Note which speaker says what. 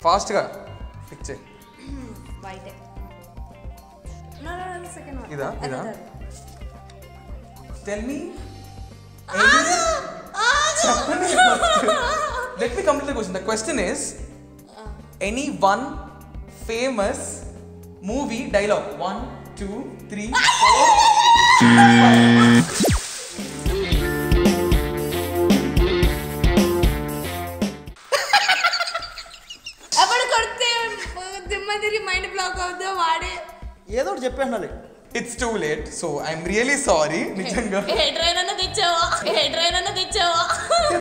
Speaker 1: ఫాస్ట్గా పిక్ చేయి
Speaker 2: వైటే second one
Speaker 1: ఇదా? ఇదా? టెల్ మీ చెప్పండి let me complete the question the question is any one famous movie dialogue one two three four
Speaker 2: ఎప్పుడు కొడితే దిమ్మ తిరిగి మైండ్ బ్లాక్ అవుతుందో వాడే
Speaker 3: ఏదో ఒకటి చెప్పేసినాలి
Speaker 1: it's too late so I'm really sorry నిజంగా
Speaker 2: ఏ ట్రైన్ అన్న తెచ్చావా ఏ ట్రైన్ అన్న తెచ్చావా